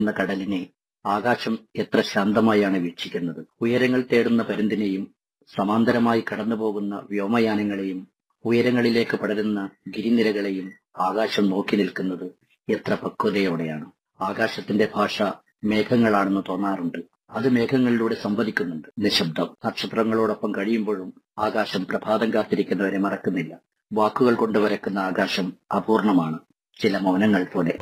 എന്ന കടലിനെ ആകാശം എത്ര ശാന്തമായാണ് വീക്ഷിക്കുന്നത് ഉയരങ്ങൾ തേടുന്ന പരുന്തിനെയും സമാന്തരമായി കടന്നുപോകുന്ന വ്യോമയാനങ്ങളെയും ഉയരങ്ങളിലേക്ക് പടരുന്ന ഗിരിനിരകളെയും ആകാശം നോക്കി നിൽക്കുന്നത് എത്ര പക്വതയോടെയാണ് ആകാശത്തിന്റെ ഭാഷ മേഘങ്ങളാണെന്ന് തോന്നാറുണ്ട് അത് മേഘങ്ങളിലൂടെ സംവദിക്കുന്നുണ്ട് നിശബ്ദം നക്ഷത്രങ്ങളോടൊപ്പം കഴിയുമ്പോഴും ആകാശം പ്രഭാതം കാത്തിരിക്കുന്നവരെ മറക്കുന്നില്ല വാക്കുകൾ കൊണ്ട് വരക്കുന്ന ആകാശം അപൂർണമാണ് ചില മൗനങ്ങൾ പോലെ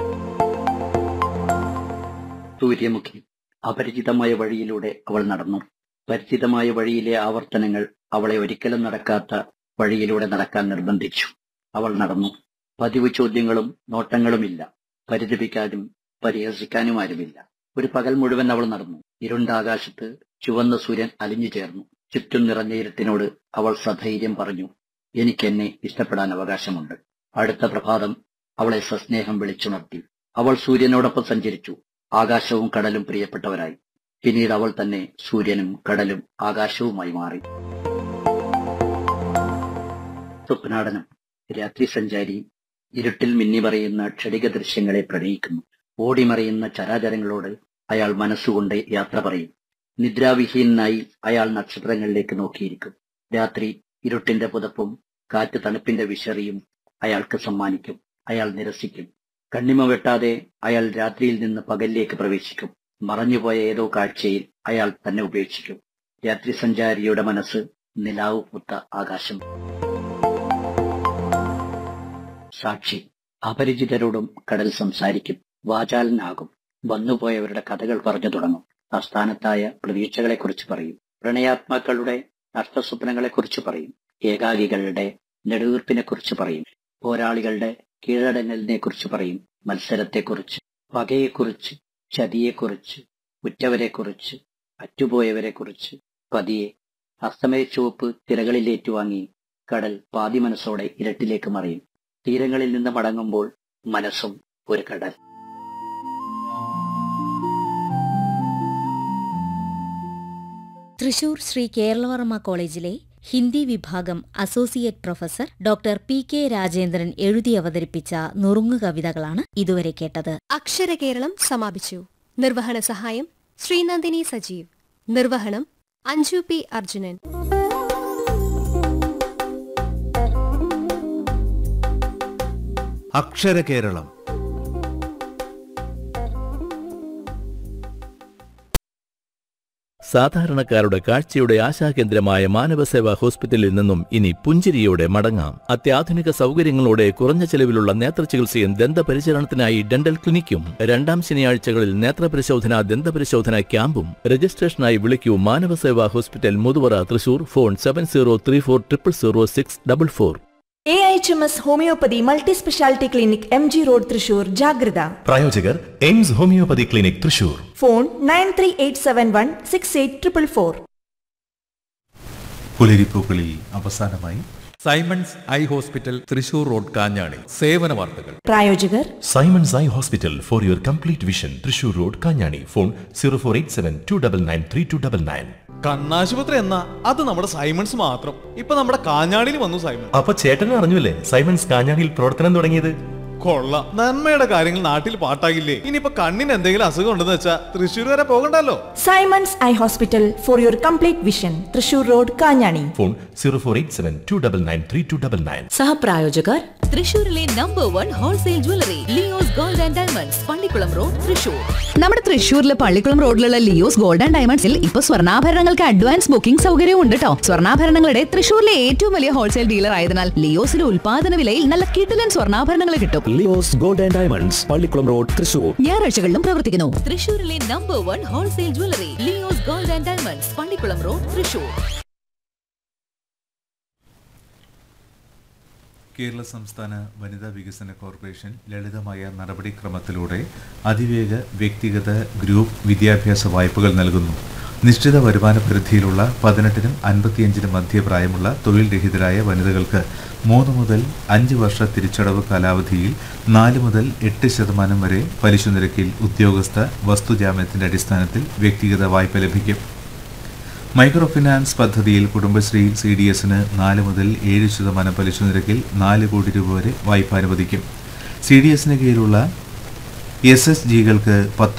സൂര്യമുഖി അപരിചിതമായ വഴിയിലൂടെ അവൾ നടന്നു പരിചിതമായ വഴിയിലെ ആവർത്തനങ്ങൾ അവളെ ഒരിക്കലും നടക്കാത്ത വഴിയിലൂടെ നടക്കാൻ നിർബന്ധിച്ചു അവൾ നടന്നു പതിവ് ചോദ്യങ്ങളും നോട്ടങ്ങളുമില്ല പരിതപിക്കാനും പരിഹസിക്കാനും ആരുമില്ല ഒരു പകൽ മുഴുവൻ അവൾ നടന്നു ഇരുണ്ട ആകാശത്ത് ചുവന്ന സൂര്യൻ അലിഞ്ഞു ചേർന്നു ചുറ്റും നിറഞ്ഞ ഇരുട്ടിനോട് അവൾ സധൈര്യം പറഞ്ഞു എനിക്കെന്നെ ഇഷ്ടപ്പെടാൻ അവകാശമുണ്ട് അടുത്ത പ്രഭാതം അവളെ സസ്നേഹം വിളിച്ചുണർത്തി അവൾ സൂര്യനോടൊപ്പം സഞ്ചരിച്ചു ആകാശവും കടലും പ്രിയപ്പെട്ടവരായി പിന്നീട് അവൾ തന്നെ സൂര്യനും കടലും ആകാശവുമായി മാറി സ്വപ്നാടനം രാത്രി സഞ്ചാരി ഇരുട്ടിൽ മിന്നിമറയുന്ന ക്ഷണിക ദൃശ്യങ്ങളെ പ്രണയിക്കുന്നു ഓടിമറയുന്ന ചരാചരങ്ങളോട് അയാൾ മനസ്സുകൊണ്ട് യാത്ര പറയും നിദ്രാവിഹീനായി അയാൾ നക്ഷത്രങ്ങളിലേക്ക് നോക്കിയിരിക്കും രാത്രി ഇരുട്ടിന്റെ പുതപ്പും കാറ്റ് തണുപ്പിന്റെ വിശറിയും അയാൾക്ക് സമ്മാനിക്കും അയാൾ നിരസിക്കും കണ്ണിമ വെട്ടാതെ അയാൾ രാത്രിയിൽ നിന്ന് പകലിലേക്ക് പ്രവേശിക്കും മറഞ്ഞുപോയ ഏതോ കാഴ്ചയിൽ അയാൾ തന്നെ ഉപേക്ഷിക്കും രാത്രി സഞ്ചാരിയുടെ മനസ്സ് നിലാവ് പൂത്ത ആകാശം സാക്ഷി അപരിചിതരോടും കടൽ സംസാരിക്കും വാചാലനാകും വന്നുപോയവരുടെ കഥകൾ പറഞ്ഞു തുടങ്ങും അസ്ഥാനത്തായ പ്രതീക്ഷകളെക്കുറിച്ച് പറയും പ്രണയാത്മാക്കളുടെ നഷ്ടസ്വപ്നങ്ങളെക്കുറിച്ച് പറയും ഏകാഗികളുടെ നെടുവീർപ്പിനെക്കുറിച്ച് പറയും പോരാളികളുടെ കീഴടങ്ങലിനെ കുറിച്ച് പറയും മത്സരത്തെക്കുറിച്ച് പകയെക്കുറിച്ച് ചതിയെക്കുറിച്ച് ഉറ്റവരെക്കുറിച്ച് അറ്റുപോയവരെക്കുറിച്ച് പതിയെ അസ്തമയ ചുവപ്പ് തിരകളിലേറ്റുവാങ്ങി കടൽ പാതി മനസ്സോടെ ഇരട്ടിലേക്ക് മറിയും തീരങ്ങളിൽ നിന്ന് മടങ്ങുമ്പോൾ മനസ്സും ഒരു കടൽ തൃശൂർ ശ്രീ കേരളവർമ്മ കോളേജിലെ ഹിന്ദി വിഭാഗം associate professor doctor P K Rajendran എഴുതി അവതരിപ്പിച്ച നുറുങ്ങു കവിതകളാണ് ഇതുവരെ കേട്ടത് അക്ഷരകേരളം സമാപിച്ചു നിർവഹണ സഹായം ശ്രീനന്ദിനി സജീവ് നിർവഹണം അഞ്ജു പി അർജുനൻ അക്ഷരകേരളം സാധാരണക്കാരുടെ കാഴ്ചയുടെ ആശാകേന്ദ്രമായ മാനവസേവാ ഹോസ്പിറ്റലിൽ നിന്നും ഇനി പുഞ്ചിരിയോടെ മടങ്ങാം അത്യാധുനിക സൗകര്യങ്ങളോടെ കുറഞ്ഞ ചെലവിലുള്ള നേത്രചികിത്സയും ദന്തപരിചരണത്തിനായി ഡെന്റൽ ക്ലിനിക്കും രണ്ടാം ശനിയാഴ്ചകളിൽ നേത്രപരിശോധന ദന്തപരിശോധന ക്യാമ്പും രജിസ്ട്രേഷനായി വിളിക്കൂ Manavaseva hospital Muthuvara Thrissur phone seven zero three four triple zero six double four A H M S homeopathy multi speciality clinic M G road Thrissur ജാഗ്രത പ്രായോജകർ AIMS homeopathy clinic Thrissur phone nine three eight seven one six eight triple four പുലരിപ്പൂക്കളിൽ അവസാനമായി Simons eye hospital Thrissur road Kanjani സേവന വാർത്തകൾ പ്രായോജകർ Simons eye hospital for your complete vision Thrissur road Kanjani phone zero four eight seven two double nine three two double nine കണ്ണാശുപത്രി എന്നാ അത് നമ്മുടെ Symons മാത്രം ഇപ്പൊ നമ്മുടെ കാഞ്ഞാടിയിൽ വന്നു സൈമൺ അപ്പൊ ചേട്ടനും അറിഞ്ഞില്ലേ സൈമൺസ് കാഞ്ഞാണിയിൽ പ്രവർത്തനം തുടങ്ങിയത് കൊള്ളാം നന്മയുടെ കാര്യങ്ങൾ നാട്ടിൽ പാട്ടാകില്ലേ ഇനിയിപ്പോ കണ്ണിന് എന്തെങ്കിലും അസുഖം ഉണ്ടെന്ന് വെച്ചാ തൃശ്ശൂർ വരെ പോകണ്ടല്ലോ Simons eye hospital for your complete vision Thrissur road Kanjani phone zero four eight seven two double nine three two double nine സഹപ്രായോജകർ തൃശൂരിലെ number one wholesale jewellery Leo's gold and diamonds Pallikkulam road Thrissur നമ്മുടെ തൃശൂരിലെ പള്ളിക്കുളം റോഡിലുള്ള ലിയോസ് ഗോൾഡ് ആൻഡ് ഡയമണ്ട്സിൽ ഇപ്പൊ സ്വർണ്ണാഭരണങ്ങൾക്ക് advance booking സൗകര്യവും ഉണ്ട് കേട്ടോ സ്വർണ്ണാഭരണങ്ങളുടെ തൃശൂരിലെ ഏറ്റവും വലിയ ഹോൾസെയിൽ ഡീലർ ആയതിനാൽ ലിയോസിലെ ഉൽപാദന വിലയിൽ നല്ല കിടിലൻ സ്വർണ്ണാഭരണങ്ങൾ കിട്ടും Leo's gold and diamonds Pallikkulam road Thrissur ഞായറാഴ്ചകളിലും പ്രവർത്തിക്കുന്നു തൃശൂരിലെ number one wholesale jewellery Leo's gold and diamonds Pallikkulam road Thrissur Kerala സംസ്ഥാന വനിതാ വികസന കോർപ്പറേഷൻ ലളിതമായ നടപടിക്രമത്തിലൂടെ അതിവേഗ വ്യക്തിഗത ഗ്രൂപ്പ് വിദ്യാഭ്യാസ വായ്പകൾ നൽകുന്നു നിശ്ചിത വരുമാന പരിധിയിലുള്ള പതിനെട്ടിനും അൻപത്തിയഞ്ചിനും മധ്യപ്രായമുള്ള തൊഴിൽ രഹിതരായ വനിതകൾക്ക് മൂന്ന് മുതൽ അഞ്ച് വർഷ തിരിച്ചടവ് കാലാവധിയിൽ നാല് മുതൽ എട്ട് ശതമാനം വരെ പലിശ നിരക്കിൽ ഉദ്യോഗസ്ഥ വസ്തുജാമ്യത്തിന്റെ അടിസ്ഥാനത്തിൽ വ്യക്തിഗത വായ്പ ലഭിക്കും മൈക്രോ ഫിനാൻസ് പദ്ധതിയിൽ കുടുംബശ്രീ സി ഡി എസിന് നാല് മുതൽ ഏഴ് ശതമാനം പലിശ നിരക്കിൽ നാല് കോടി രൂപ വരെ വായ്പ അനുവദിക്കും സി ഡി എസിന് കീഴിലുള്ള എസ് എസ് ജികൾക്ക് പത്ത്